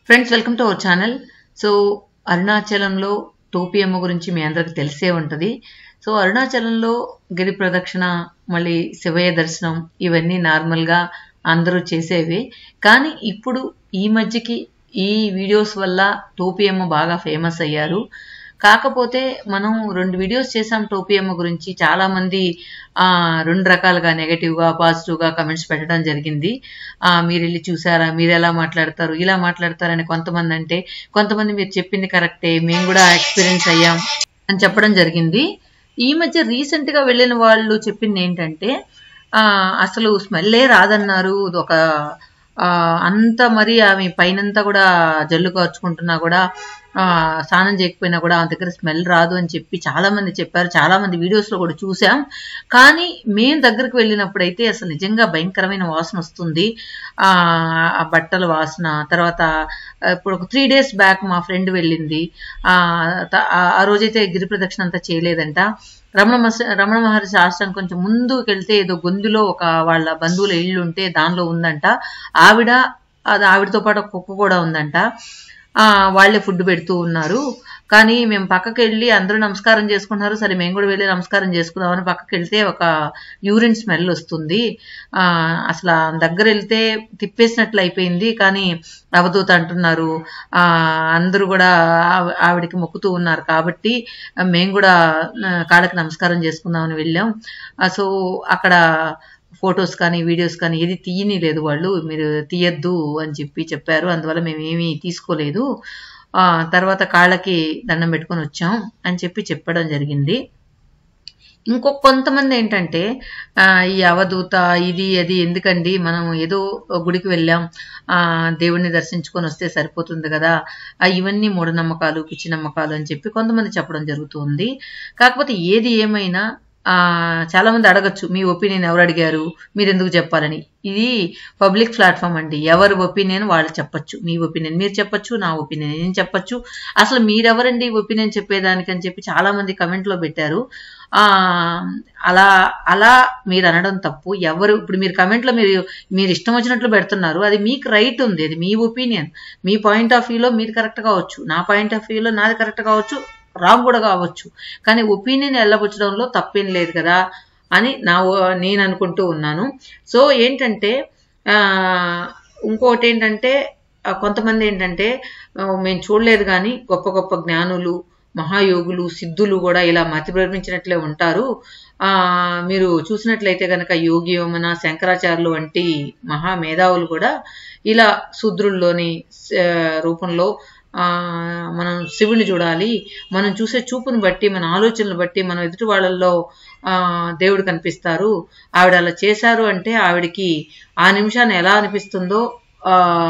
friends welcome to our channel so అరుణాచలంలో టోపియమ్మ గురించి మీ అందరికి తెలిసే ఉంటుంది సో అరుణాచలంలో గిరి ప్రదక్షిణ మళ్ళీ శివయ్య దర్శనం ఇవన్నీ నార్మల్గా అందరూ చేసేవి కానీ ఇప్పుడు ఈ మధ్యకి ఈ వీడియోస్ వల్ల టోపియమ్మ బాగా ఫేమస్ అయ్యారు కాకపోతే మనం రెండు వీడియోస్ చేసాం టోపియమ్మ గురించి చాలా మంది ఆ, రెండు రకాలుగా నెగటివ్గా పాజిటివ్గా కమెంట్స్ పెట్టడం జరిగింది ఆ, మీరు వెళ్ళి చూసారా మీరు ఎలా మాట్లాడతారు ఇలా మాట్లాడతారని కొంతమంది అంటే కొంతమంది మీరు చెప్పింది కరెక్టే మేము కూడా ఎక్స్పీరియన్స్ అయ్యాం అని చెప్పడం జరిగింది ఈ మధ్య రీసెంట్ గా వెళ్ళిన వాళ్ళు చెప్పింది ఏంటంటే ఆ, అసలు స్మెల్లే రాదన్నారు ఇది ఒక ఆ, అంత మరి ఆమె పైనంతా కూడా జల్లు కార్చుకుంటున్నా కూడా ఆ, స్నానం చేయకపోయినా కూడా ఆమె దగ్గర స్మెల్ రాదు అని చెప్పి చాలా మంది చెప్పారు చాలా మంది వీడియోస్ లో కూడా చూసాం కానీ మేము దగ్గరికి వెళ్ళినప్పుడైతే అసలు నిజంగా భయంకరమైన వాసన వస్తుంది ఆ ఆ బట్టల వాసన తర్వాత ఆ, ఇప్పుడు ఒక త్రీ డేస్ బ్యాక్ మా ఫ్రెండ్ వెళ్ళింది ఆ త- ఆ ఆ రోజైతే గిరి ప్రదక్షిణ అంతా చేయలేదంట రమణ మహర్షి రమణ మహర్షి ఆశ్రమం కొంచెం ముందుకు వెళ్తే ఏదో గొంతులో ఒక వాళ్ళ బంధువుల ఇల్లు ఉంటే దానిలో ఉందంట ఆవిడ అది ఆవిడతో పాటు ఒక కుక్క కూడా ఉందంట ఆ వాళ్ళే ఫుడ్ పెడుతూ ఉన్నారు కానీ మేము పక్కకి వెళ్ళి అందరూ నమస్కారం చేసుకుంటున్నారు సరే మేము కూడా వెళ్ళి నమస్కారం చేసుకుందామని పక్కకి వెళ్తే ఒక యూరిన్ స్మెల్ వస్తుంది ఆ అసలు ఆ దగ్గర వెళ్తే తిప్పేసినట్లు అయిపోయింది కానీ అవధూత అంటున్నారు ఆ అందరూ కూడా ఆవి- ఆవిడకి మొక్కుతూ ఉన్నారు కాబట్టి మేము కూడా ఆ, కాళ్ళకి నమస్కారం చేసుకుందామని వెళ్ళాం ఆ, సో అక్కడ ఫొటోస్ కానీ వీడియోస్ కానీ ఏది తీయని లేదు వాళ్ళు మీరు తీయద్దు అని చెప్పి చెప్పారు అందువల్ల మేము ఏమీ తీసుకోలేదు ఆ తర్వాత కాళ్ళకి దండం పెట్టుకొని వచ్చాం అని చెప్పి చెప్పడం జరిగింది ఇంకో కొంతమంది ఏంటంటే ఆ, ఈ అవధూత ఇది అది ఎందుకండి మనం ఏదో గుడికి వెళ్ళాం ఆ దేవుణ్ణి దర్శించుకొని వస్తే సరిపోతుంది కదా ఆ, ఇవన్నీ మూఢనమ్మకాలు పిచ్చి నమ్మకాలు అని చెప్పి కొంతమంది చెప్పడం జరుగుతుంది కాకపోతే ఏది ఏమైనా ఆ చాలా మంది అడగచ్చు మీ ఒపీనియన్ ఎవరు అడిగారు మీరు ఎందుకు చెప్పాలని ఇది పబ్లిక్ ప్లాట్ఫామ్ అండి ఎవరి ఒపీనియన్ వాళ్ళు చెప్పొచ్చు మీ ఒపీనియన్ మీరు చెప్పొచ్చు నా ఒపీనియన్ నేను చెప్పొచ్చు అసలు మీరెవరండి ఒపీనియన్ చెప్పేదానికి అని చెప్పి చాలా మంది కమెంట్ లో పెట్టారు ఆ అలా అలా మీరు అనడం తప్పు ఎవరు ఇప్పుడు మీరు కమెంట్ లో మీరు మీరు ఇష్టం వచ్చినట్లు పెడుతున్నారు అది మీకు రైట్ ఉంది అది మీ ఒపీనియన్ మీ పాయింట్ ఆఫ్ వ్యూలో మీరు కరెక్ట్ కావచ్చు నా పాయింట్ ఆఫ్ వ్యూలో నాది కరెక్ట్ కావచ్చు రాంగ్ కూడా కావచ్చు కానీ ఒపీనియన్ వెళ్ళబుచ్చడంలో తప్పేం లేదు కదా అని నా ఓ- నేను అనుకుంటూ ఉన్నాను సో ఏంటంటే ఆ, ఇంకోటి ఏంటంటే ఆ, కొంతమంది ఏంటంటే ఆ, మేము చూడలేదు కానీ గొప్ప గొప్ప జ్ఞానులు మహాయోగులు సిద్ధులు కూడా ఇలా మతి భ్రమించినట్లే ఉంటారు ఆ మీరు చూసినట్లయితే గనక యోగి వేమన శంకరాచార్యులు వంటి మహా మేధావులు కూడా ఇలా శూద్రుల్లోని ఆ, రూపంలో ఆ మనం శివుని చూడాలి మనం చూసే చూపును బట్టి మన ఆలోచనలు బట్టి మనం ఎదుటి వాళ్ళల్లో ఆ దేవుడు కనిపిస్తారు ఆవిడ అలా చేశారు అంటే ఆవిడకి ఆ నిమిషాన్ని ఎలా అనిపిస్తుందో ఆ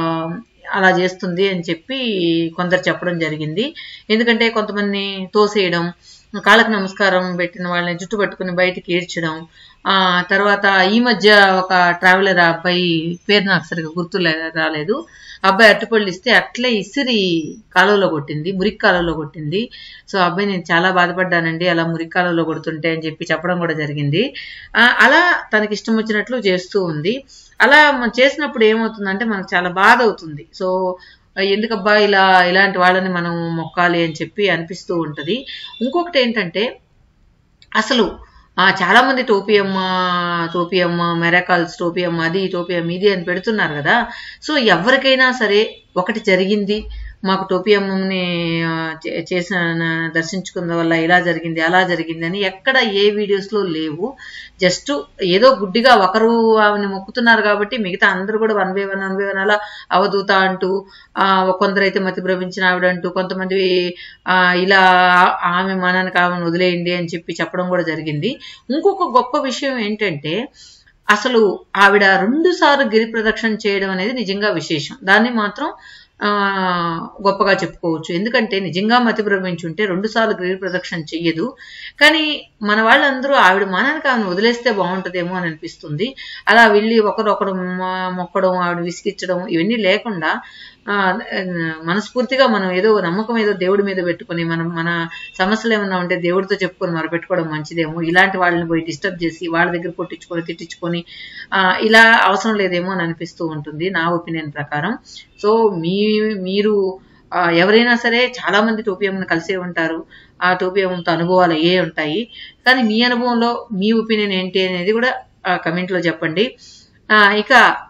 అలా చేస్తుంది అని చెప్పి కొందరు చెప్పడం జరిగింది ఎందుకంటే కొంతమంది తోసేయడం కాళ్ళకు నమస్కారం పెట్టిన వాళ్ళని జుట్టు పట్టుకుని బయటికి ఈడ్చడం ఆ తర్వాత ఈ మధ్య ఒక ట్రావెలర్ అబ్బాయి పేరు నాకు సరిగా గుర్తు లే- రాలేదు అబ్బాయి అట్టుపళ్ళు ఇస్తే అట్లే ఇసిరి కాలువలో కొట్టింది మురికి కాలువలో కొట్టింది సో అబ్బాయి నేను చాలా బాధపడ్డానండి అలా మురికి కాలువలో కొడుతుంటే అని చెప్పి చెప్పడం కూడా జరిగింది ఆ, అలా తనకి ఇష్టం వచ్చినట్లు చేస్తూ ఉంది అలా మనం చేసినప్పుడు ఏమవుతుందంటే మనకు చాలా బాధ అవుతుంది సో ఎందుకబ్బా ఇలా ఇలాంటి వాళ్ళని మనం మొక్కాలి అని చెప్పి అనిపిస్తూ ఉంటది ఇంకొకటి ఏంటంటే అసలు ఆ చాలా మంది టోపియమ్మ టోపియమ్మ మెరాకాల్స్ టోపియమ్మ అది టోపియమ్మ ఇది అని పెడుతున్నారు కదా సో ఎవరికైనా సరే ఒకటి జరిగింది మాకు టోపియమ్మని ఆ, చే- చేసిన దర్శించుకున్న వల్ల ఇలా జరిగింది అలా జరిగింది అని ఎక్కడ ఏ వీడియోస్ లో లేవు జస్ట్ ఏదో గుడ్డిగా ఒకరు ఆమెను మొక్కుతున్నారు కాబట్టి మిగతా అందరూ కూడా one by one one by one అలా అవధూత అంటూ ఆ కొందరైతే మతి భ్రమించిన ఆవిడ అంటూ కొంతమంది ఆ ఇలా ఆ- ఆమె మనానికి ఆమెను వదిలేయండి అని చెప్పి చెప్పడం కూడా జరిగింది ఇంకొక గొప్ప విషయం ఏంటంటే అసలు ఆవిడ రెండు సార్లు గిరి ప్రదక్షిణ చేయడం అనేది నిజంగా విశేషం దాన్ని మాత్రం ఆ గొప్పగా చెప్పుకోవచ్చు ఎందుకంటే నిజంగా మతి భ్రమించుంటే రెండు సార్లు గిరి ప్రదక్షిణ చెయ్యదు కానీ మన వాళ్ళందరూ ఆవిడ మానానికి ఆమెను వదిలేస్తే బాగుంటుందేమో అని అనిపిస్తుంది అలా వెళ్ళి ఒకరు ఒకరు మొ- మొక్కడం ఆవిడ విసిగించడం ఇవన్నీ లేకుండా ఆ, మనస్ఫూర్తిగా మనం ఏదో నమ్మకం ఏదో దేవుడి మీద పెట్టుకొని మనం మన సమస్యలు ఏమన్నా ఉంటే దేవుడితో చెప్పుకొని మరి పెట్టుకోవడం మంచిదేమో ఇలాంటి వాళ్ళని పోయి డిస్టర్బ్ చేసి వాళ్ళ దగ్గర కొట్టించుకొని తిట్టించుకొని ఆ, ఇలా అవసరం లేదేమో అని అనిపిస్తూ ఉంటుంది నా ఒపీనియన్ ప్రకారం సో మీ మీరు ఆ, ఎవరైనా సరే చాలా మంది టోపియంను కలిసే ఉంటారు ఆ టోపియంతో అనుభవాలు ఏ ఉంటాయి కానీ మీ అనుభవంలో మీ ఒపీనియన్ ఏంటి అనేది కూడా కమెంట్ లో చెప్పండి ఆ, ఇక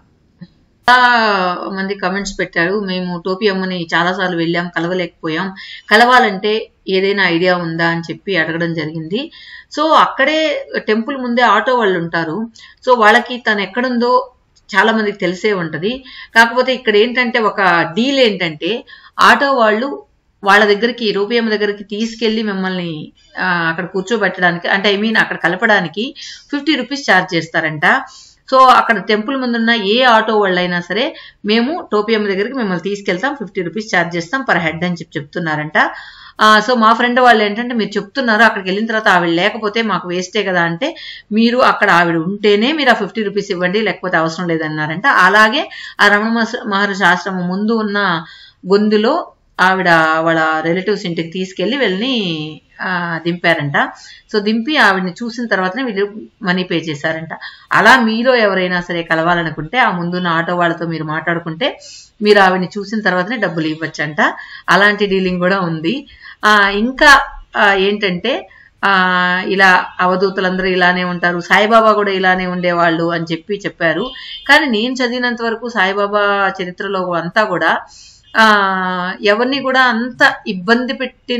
చాలా మంది కమెంట్స్ పెట్టారు మేము టోపీ అమ్మని చాలాసార్లు వెళ్ళాం కలవలేకపోయాం కలవాలంటే ఏదైనా ఐడియా ఉందా అని చెప్పి అడగడం జరిగింది సో అక్కడే టెంపుల్ ముందే ఆటో వాళ్ళు ఉంటారు సో వాళ్ళకి తను ఎక్కడుందో చాలా మందికి తెలిసే ఉంటది కాకపోతే ఇక్కడ ఏంటంటే ఒక డీల్ ఏంటంటే ఆటో వాళ్ళు వాళ్ళ దగ్గరికి రూపాయమ్మ దగ్గరికి తీసుకెళ్లి మిమ్మల్ని ఆ, అక్కడ కూర్చోబెట్టడానికి అంటే ఐ మీన్ అక్కడ కలపడానికి ఫిఫ్టీ రూపీస్ ఛార్జ్ చేస్తారంట సో అక్కడ టెంపుల్ ముందున్న ఏ ఆటో వాళ్ళైనా సరే మేము టోపియమ్మ దగ్గరికి మిమ్మల్ని తీసుకెళ్తాం ఫిఫ్టీ రూపీస్ ఛార్జ్ చేస్తాం పర్ హెడ్ అని చెప్పి చెప్తున్నారంట ఆ, సో మా ఫ్రెండ్ వాళ్ళు ఏంటంటే మీరు చెప్తున్నారు అక్కడికి వెళ్ళిన తర్వాత ఆవిడ లేకపోతే మాకు వేస్టే కదా అంటే మీరు అక్కడ ఆవిడ ఉంటేనే మీరు ఆ ఫిఫ్టీ రూపీస్ ఇవ్వండి లేకపోతే అవసరం లేదన్నారంట అలాగే ఆ రమణ మహర్షి- మహర్షి ఆశ్రమం ముందు ఉన్న గొంతులో ఆవిడ వాళ్ళ రిలేటివ్స్ ఇంటికి తీసుకెళ్లి వెళ్ళి ఆ, దింపారంట సో దింపి ఆవిడని చూసిన తర్వాతనే వీళ్ళు మనీ పే చేశారంట అలా మీలో ఎవరైనా సరే కలవాలనుకుంటే ఆ ముందున్న ఆటో వాళ్ళతో మీరు మాట్లాడుకుంటే మీరు ఆవిడని చూసిన తర్వాతనే డబ్బులు ఇవ్వచ్చంట అలాంటి డీలింగ్ కూడా ఉంది ఆ, ఇంకా ఆ, ఏంటంటే ఆ ఇలా అవధూతలందరూ ఇలానే ఉంటారు సాయిబాబా కూడా ఇలానే ఉండేవాళ్ళు అని చెప్పి చెప్పారు కానీ నేను చదివినంత వరకు సాయిబాబా చరిత్రలో అంతా కూడా ఆ ఎవరిని కూడా అంత ఇబ్బంది పెట్టిన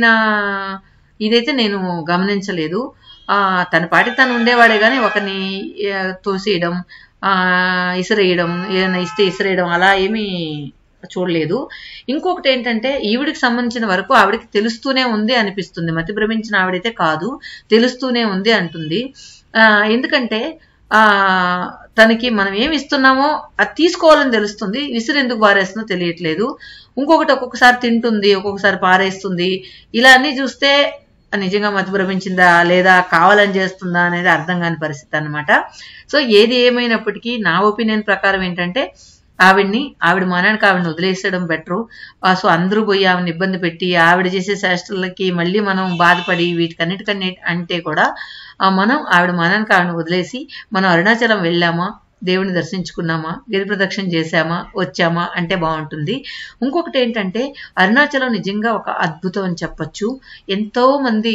ఇదైతే నేను గమనించలేదు ఆ తన పాటి తను ఉండేవాడే కానీ ఒకరిని ఆ, తోసేయడం ఆ ఇసిరేయడం ఏదైనా ఇస్తే ఇసిరేయడం అలా ఏమీ చూడలేదు ఇంకొకటి ఏంటంటే ఈవిడికి సంబంధించిన వరకు ఆవిడకి తెలుస్తూనే ఉంది అనిపిస్తుంది మతి భ్రమించిన ఆవిడైతే కాదు తెలుస్తూనే ఉంది అంటుంది ఆ, ఎందుకంటే ఆ తనకి మనం ఏమి ఇస్తున్నామో అది తీసుకోవాలని తెలుస్తుంది విసిరు ఎందుకు పారేస్తుందో తెలియట్లేదు ఇంకొకటి ఒక్కొక్కసారి తింటుంది ఒక్కొక్కసారి పారేస్తుంది ఇలా అన్ని చూస్తే నిజంగా మతి భ్రమించిందా లేదా కావాలని చేస్తుందా అనేది అర్థం కాని పరిస్థితి అన్నమాట సో ఏది ఏమైనప్పటికీ నా ఒపీనియన్ ప్రకారం ఏంటంటే ఆవిడ్ని ఆవిడ మనానికి ఆవిడని వదిలేసడం బెటరు సో అందరూ పోయి ఆవిడని ఇబ్బంది పెట్టి ఆవిడ చేసే శాస్త్రాలకి మళ్ళీ మనం బాధపడి వీటికన్నిటికన్నీ అంటే కూడా ఆ, మనం ఆవిడ మనానికి ఆవిడని వదిలేసి మనం అరుణాచలం వెళ్ళామా దేవుని దర్శించుకున్నామా గిరి ప్రదక్షిణ చేశామా వచ్చామా అంటే బాగుంటుంది ఇంకొకటి ఏంటంటే అరుణాచలం నిజంగా ఒక అద్భుతం అని చెప్పొచ్చు ఎంతో మంది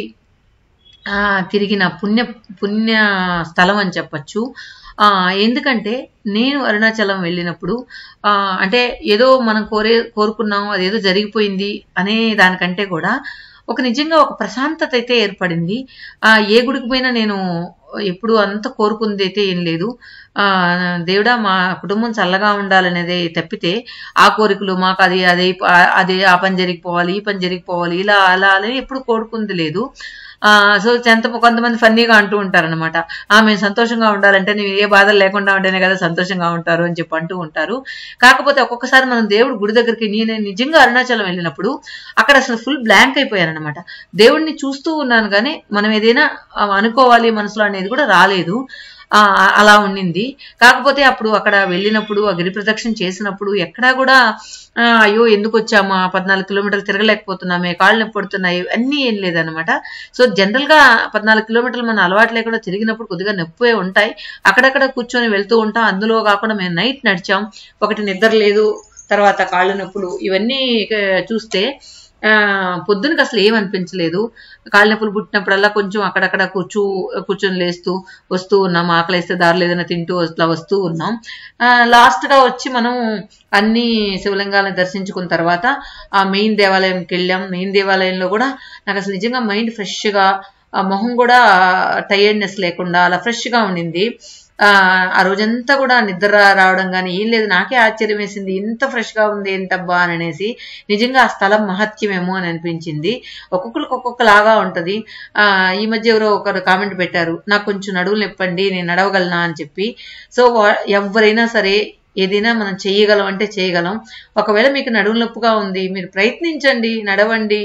ఆ, తిరిగిన పుణ్య పుణ్య స్థలం అని చెప్పొచ్చు ఆ, ఎందుకంటే నేను అరుణాచలం వెళ్ళినప్పుడు ఆ, అంటే ఏదో మనం కోరే కోరుకున్నాం అదేదో జరిగిపోయింది అనే దానికంటే కూడా ఒక నిజంగా ఒక ప్రశాంతత అయితే ఏర్పడింది ఆ ఏ గుడికి పోయినా నేను ఎప్పుడు అంత కోరుకుంది అయితే ఏం లేదు ఆ దేవుడా మా కుటుంబం చల్లగా ఉండాలనేది తప్పితే ఆ కోరికలు మాకు అది అదే అదే ఆ పని జరిగిపోవాలి ఈ పని జరిగిపోవాలి ఇలా అలా అని ఎప్పుడు కోరుకుంది లేదు ఆ సో ఎంత కొంతమంది ఫన్నీగా అంటూ ఉంటారనమాట ఆ మేము సంతోషంగా ఉండాలంటే నీవు ఏ బాధలు లేకుండా ఉంటేనే కదా సంతోషంగా ఉంటారు అని చెప్పి అంటూ ఉంటారు కాకపోతే ఒక్కొక్కసారి మనం దేవుడు గుడి దగ్గరికి నేను నిజంగా అరుణాచలం వెళ్ళినప్పుడు అక్కడ అసలు ఫుల్ బ్లాంక్ అయిపోయాను అనమాట దేవుడిని చూస్తూ ఉన్నాను కానీ మనం ఏదైనా ఆ, అనుకోవాలి మనసులో అనేది కూడా రాలేదు ఆ, అలా ఉండింది కాకపోతే అప్పుడు అక్కడ వెళ్ళినప్పుడు ఆ గిరి ప్రదక్షిణ చేసినప్పుడు ఎక్కడా కూడా ఆ, అయ్యో ఎందుకు వచ్చామా పద్నాలుగు కిలోమీటర్లు తిరగలేకపోతున్నామే కాళ్ళు నొప్పి పడుతున్నాయి అన్నీ ఏం లేదనమాట సో జనరల్ గా పద్నాలుగు కిలోమీటర్లు మన అలవాటు లేకుండా తిరిగినప్పుడు కొద్దిగా నొప్పి ఉంటాయి అక్కడక్కడ కూర్చొని వెళ్తూ ఉంటాం అందులో కాకుండా మేము నైట్ నడిచాం ఒకటి నిద్ర లేదు తర్వాత కాళ్ళు నొప్పులు ఇవన్నీ ఇక చూస్తే ఆ పొద్దునకి అసలు ఏం అనిపించలేదు కాళ్ళ నొప్పులు పుట్టినప్పుడల్లా కొంచెం అక్కడక్కడ కూర్చు కూర్చొని లేస్తూ వస్తూ ఉన్నాం ఆకలి వేస్తే దారిలో ఏదైనా తింటూ అట్లా వస్తూ ఉన్నాం ఆ, లాస్ట్ గా వచ్చి మనం అన్ని శివలింగాలను దర్శించుకున్న తర్వాత ఆ మెయిన్ దేవాలయంకి వెళ్ళాం మెయిన్ దేవాలయంలో కూడా నాకు అసలు నిజంగా మైండ్ ఫ్రెష్ గా ఆ మొహం కూడా టైర్డ్నెస్ లేకుండా అలా ఫ్రెష్ గా ఉండింది ఆ ఆ రోజంతా కూడా నిద్ర రావడం కానీ ఏం లేదు నాకే ఆశ్చర్యం వేసింది ఇంత ఫ్రెష్ గా ఉంది ఏంటబ్బా అని అనేసి నిజంగా ఆ స్థలం మహత్యమేమో అని అనిపించింది ఒక్కొక్కరికి ఒక్కొక్కలాగా ఉంటది ఆ ఈ మధ్య ఎవరో ఒకరు కామెంట్ పెట్టారు నాకు కొంచెం నడువులు నొప్పండి నేను నడవగలనా అని చెప్పి సో వా- ఎవరైనా సరే ఏదైనా మనం చేయగలం అంటే చేయగలం ఒకవేళ మీకు నడుము నొప్పిగా ఉంది మీరు ప్రయత్నించండి నడవండి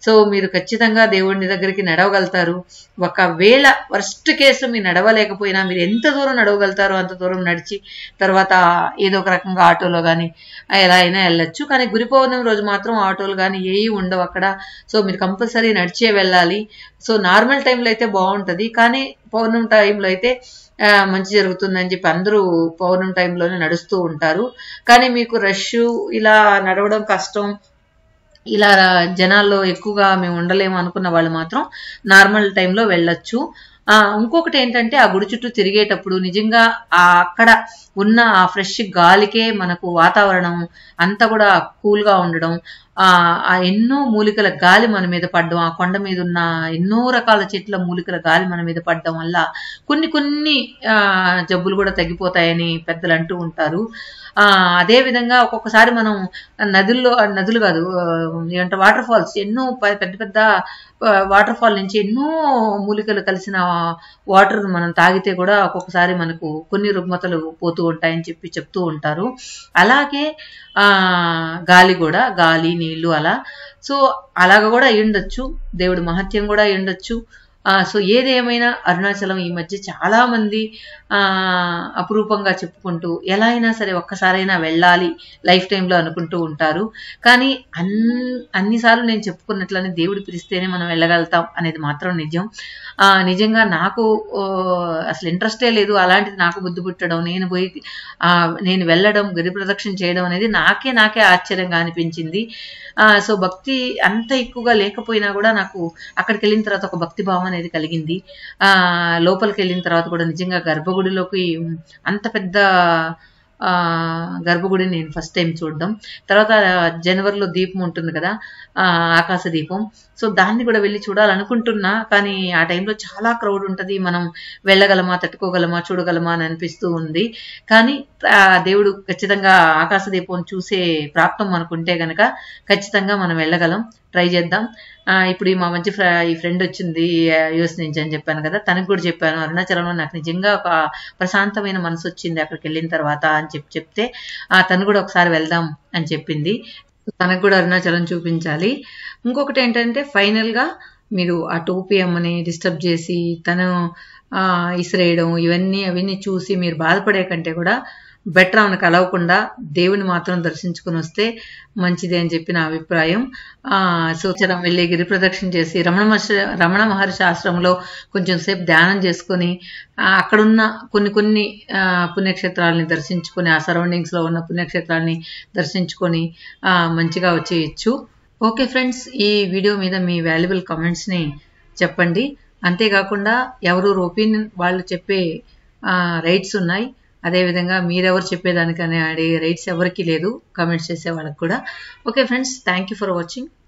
సో మీరు ఖచ్చితంగా దేవుడిని దగ్గరికి నడవగలుగుతారు ఒకవేళ వర్స్ట్ కేసు మీరు నడవలేకపోయినా మీరు ఎంత దూరం నడవగలుగుతారో అంత దూరం నడిచి తర్వాత ఏదో ఒక రకంగా ఆటోలో కానీ ఎలా అయినా వెళ్ళొచ్చు కానీ గురి పౌర్ణమి రోజు మాత్రం ఆటోలు కానీ ఏవి ఉండవు అక్కడ సో మీరు కంపల్సరీ నడిచే వెళ్ళాలి సో నార్మల్ టైంలో అయితే బాగుంటుంది కానీ పౌర్ణమి టైంలో అయితే ఆ, మంచి జరుగుతుందని చెప్పి అందరూ పౌర్ణమి టైంలోనే నడుస్తూ ఉంటారు కానీ మీకు రష్ ఇలా నడవడం కష్టం ఇలా జనాల్లో ఎక్కువగా మేము ఉండలేము అనుకున్న వాళ్ళు మాత్రం నార్మల్ టైంలో వెళ్ళొచ్చు ఆ, ఇంకొకటి ఏంటంటే ఆ గుడి చుట్టూ తిరిగేటప్పుడు నిజంగా ఆ అక్కడ ఉన్న ఆ ఫ్రెష్ గాలికే మనకు వాతావరణం అంతా కూడా కూల్గా ఉండడం ఆ ఆ ఎన్నో మూలికల గాలి మన మీద పడడం ఆ కొండ మీద ఉన్న ఎన్నో రకాల చెట్ల మూలికల గాలి మన మీద పడడం వల్ల కొన్ని కొన్ని ఆ, జబ్బులు కూడా తగ్గిపోతాయని పెద్దలు అంటూ ఉంటారు ఆ అదే విధంగా ఒక్కొక్కసారి మనం నదుల్లో నదులు కాదు ఆ, ఏమంటే వాటర్ ఫాల్స్ ఎన్నో ప- పెద్ద పెద్ద వాటర్ ఫాల్ నుంచి ఎన్నో మూలికలు కలిసిన వాటర్ మనం తాగితే కూడా ఒక్కొక్కసారి మనకు కొన్ని రుగ్మతలు పోతూ ఉంటాయని చెప్పి చెప్తూ ఉంటారు అలాగే ఆ గాలి కూడా గాలి నీళ్లు అలా సో అలాగ కూడా అయి ఉండొచ్చు దేవుడి మహత్యం కూడా అయి ఉండొచ్చు ఆ, సో ఏదేమైనా అరుణాచలం ఈ మధ్య చాలా మంది ఆ, అపురూపంగా చెప్పుకుంటూ ఎలా అయినా సరే ఒక్కసారైనా వెళ్ళాలి లైఫ్ టైంలో అనుకుంటూ ఉంటారు కానీ అన్ అన్నిసార్లు నేను చెప్పుకున్నట్లనే దేవుడు పిలిస్తేనే మనం వెళ్ళగలుగుతాం అనేది మాత్రం నిజం ఆ, నిజంగా నాకు ఓ, అసలు ఇంట్రెస్టే లేదు అలాంటిది నాకు బుద్ధి పుట్టడం నేను పోయి ఆ, నేను వెళ్ళడం గిరి ప్రదక్షిణ చేయడం అనేది నాకే నాకే ఆశ్చర్యంగా అనిపించింది ఆ, సో భక్తి అంత ఎక్కువగా లేకపోయినా కూడా నాకు అక్కడికి వెళ్ళిన తర్వాత ఒక భక్తి భావం అనేది కలిగింది ఆ లోపలికి వెళ్ళిన తర్వాత కూడా నిజంగా గర్భగుడిలోకి అంత పెద్ద ఆ గర్భగుడిని నేను ఫస్ట్ టైం చూడడం తర్వాత జనవరిలో దీపం ఉంటుంది కదా ఆ ఆకాశ దీపం సో దాన్ని కూడా వెళ్ళి చూడాలనుకుంటున్నా కానీ ఆ టైంలో చాలా క్రౌడ్ ఉంటుంది మనం వెళ్ళగలమా తట్టుకోగలమా చూడగలమా అని అనిపిస్తూ ఉంది కానీ ఆ దేవుడు ఖచ్చితంగా ఆకాశ దీపం చూసే ప్రాప్తం మనకుంటే గనక ఖచ్చితంగా మనం వెళ్ళగలం ట్రై చేద్దాం ఆ, ఇప్పుడు ఈ మా మంచి ఫ్ర ఈ ఫ్రెండ్ వచ్చింది యుఎస్ నుంచి అని చెప్పాను కదా తనకు కూడా చెప్పాను అరుణాచలంలో నాకు నిజంగా ఒక ప్రశాంతమైన మనసు వచ్చింది అక్కడికి వెళ్ళిన తర్వాత అని చెప్పి చెప్తే ఆ, తను కూడా ఒకసారి వెళ్దాం అని చెప్పింది తనకు కూడా అరుణాచలం చూపించాలి ఇంకొకటి ఏంటంటే ఫైనల్గా మీరు ఆ టోపీ అమ్మని డిస్టర్బ్ చేసి తను ఆ, ఇసిరేయడం ఇవన్నీ అవన్నీ చూసి మీరు బాధపడే కంటే కూడా బెటర్ ఆమెను కలవకుండా దేవుని మాత్రం దర్శించుకుని వస్తే మంచిది అని చెప్పి నా అభిప్రాయం ఆ సూచన వెళ్ళి గిరి ప్రదక్షిణ చేసి రమణ మహర్షి రమణ మహర్షి ఆశ్రమంలో కొంచెం సేపు ధ్యానం చేసుకొని ఆ, అక్కడున్న కొన్ని కొన్ని ఆ, పుణ్యక్షేత్రాలని దర్శించుకొని ఆ సరౌండింగ్స్ లో ఉన్న పుణ్యక్షేత్రాలని దర్శించుకొని ఆ, మంచిగా వచ్చేయచ్చు ఓకే ఫ్రెండ్స్ ఈ వీడియో మీద మీ వాల్యుబుల్ ని చెప్పండి అంతేకాకుండా ఎవరు ఒపీనియన్ వాళ్ళు చెప్పే రైట్స్ ఉన్నాయి అదేవిధంగా మీరెవరు చెప్పేదానికనే అడిగే రైట్స్ ఎవరికి లేదు కామెంట్స్ చేసే వాళ్ళకి కూడా okay friends thank you for watching